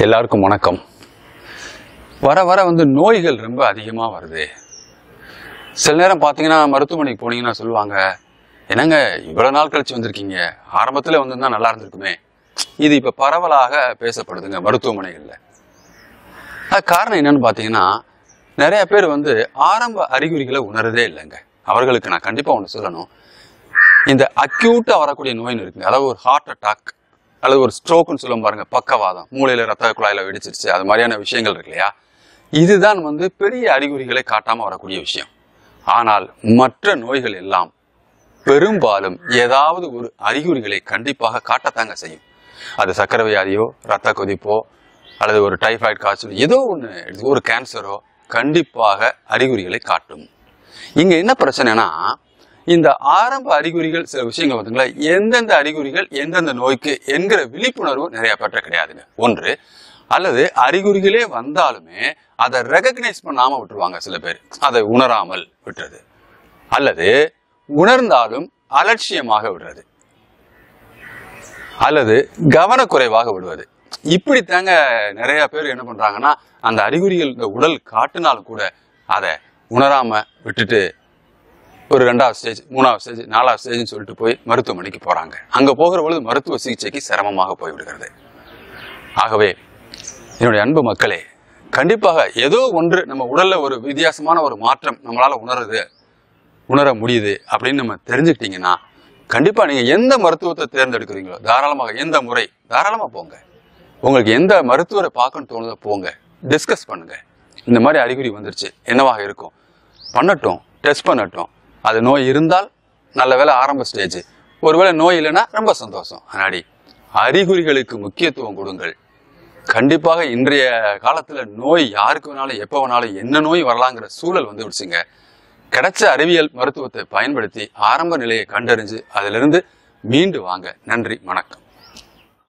எல்லாருக்கும் வணக்கம் வர வர வந்து நோய்கள் ரொம்ப அதிகமாக வருது சில நேரம் பார்த்தீங்கன்னா மருத்துவமனைக்கு போனீங்கன்னா சொல்லுவாங்க என்னங்க இவ்வளோ நாள் கழிச்சு வந்திருக்கீங்க ஆரம்பத்தில் வந்திருந்தா நல்லா இருந்திருக்குமே இது இப்போ பரவலாக பேசப்படுதுங்க மருத்துவமனைகளில் அது காரணம் என்னன்னு பார்த்தீங்கன்னா நிறைய பேர் வந்து ஆரம்ப அறிகுறிகளை உணரதே இல்லைங்க அவர்களுக்கு நான் கண்டிப்பாக ஒன்று சொல்லணும் இந்த அக்யூட்டாக வரக்கூடிய நோயின்னு இருக்குங்க அதாவது ஒரு ஹார்ட் அட்டாக் அல்லது ஒரு ஸ்ட்ரோக்குன்னு சொல்லும் பாருங்க பக்கவாதம் மூளையில ரத்த குழாயில வெடிச்சிருச்சு அது மாதிரியான விஷயங்கள் இருக்கு இல்லையா இதுதான் வந்து பெரிய அறிகுறிகளை காட்டாம வரக்கூடிய விஷயம் ஆனால் மற்ற நோய்கள் எல்லாம் பெரும்பாலும் ஏதாவது ஒரு அறிகுறிகளை கண்டிப்பாக காட்டத்தாங்க செய்யும் அது சக்கரை வியாதியோ ரத்த கொதிப்போ அல்லது ஒரு டைஃபாய்டு காய்ச்சல் ஏதோ ஒன்று ஒரு கேன்சரோ கண்டிப்பாக அறிகுறிகளை காட்டும் இங்க என்ன பிரச்சனைனா இந்த ஆரம்ப அறிகுறிகள் சில விஷயங்கள் பார்த்தீங்களா எந்தெந்த அறிகுறிகள் எந்தெந்த நோய்க்கு என்கிற விழிப்புணர்வு நிறைய பேர்ட்ட கிடையாதுங்க ஒன்று அல்லது அறிகுறிகளே வந்தாலுமே அதை ரெகக்னைஸ் பண்ணாம விட்டுருவாங்க சில பேர் அதை உணராமல் விட்டுறது அல்லது உணர்ந்தாலும் அலட்சியமாக விடுறது அல்லது கவனக்குறைவாக விடுவது இப்படித்தாங்க நிறைய பேர் என்ன பண்றாங்கன்னா அந்த அறிகுறிகள் இந்த உடல் காட்டினாலும் கூட அதை உணராம விட்டுட்டு ஒரு ரெண்டாவது ஸ்டேஜ் மூணாவது ஸ்டேஜ் நாலாவது ஸ்டேஜ்னு சொல்லிட்டு போய் மருத்துவமனைக்கு போறாங்க அங்க போகிற பொழுது மருத்துவ சிகிச்சைக்கு சிரமமாக போய்விடுகிறது ஆகவே என்னுடைய அன்பு மக்களே கண்டிப்பாக ஏதோ ஒன்று நம்ம உடல்ல ஒரு வித்தியாசமான ஒரு மாற்றம் நம்மளால உணருது உணர முடியுது அப்படின்னு நம்ம தெரிஞ்சுக்கிட்டீங்கன்னா கண்டிப்பா நீங்க எந்த மருத்துவத்தை தேர்ந்தெடுக்கிறீங்களோ தாராளமாக எந்த முறை தாராளமா போங்க உங்களுக்கு எந்த மருத்துவரை பார்க்கணும்னு தோணுதோ போங்க டிஸ்கஸ் பண்ணுங்க இந்த மாதிரி அறிகுறி வந்துருச்சு என்னவாக இருக்கும் பண்ணட்டும் டெஸ்ட் பண்ணட்டும் அது நோய் இருந்தால் நல்ல வேளை ஆரம்ப ஸ்டேஜ் ஒருவேளை நோய் இல்லைன்னா ரொம்ப சந்தோஷம் அனாடி அறிகுறிகளுக்கு முக்கியத்துவம் கொடுங்கள் கண்டிப்பாக இன்றைய காலத்துல நோய் யாருக்கு வேணாலும் எப்போ வேணாலும் என்ன நோய் வரலாங்கிற சூழல் வந்து விடுச்சுங்க கிடைச்ச அறிவியல் மருத்துவத்தை பயன்படுத்தி ஆரம்ப நிலையை கண்டறிஞ்சு அதிலிருந்து மீண்டு வாங்க நன்றி வணக்கம்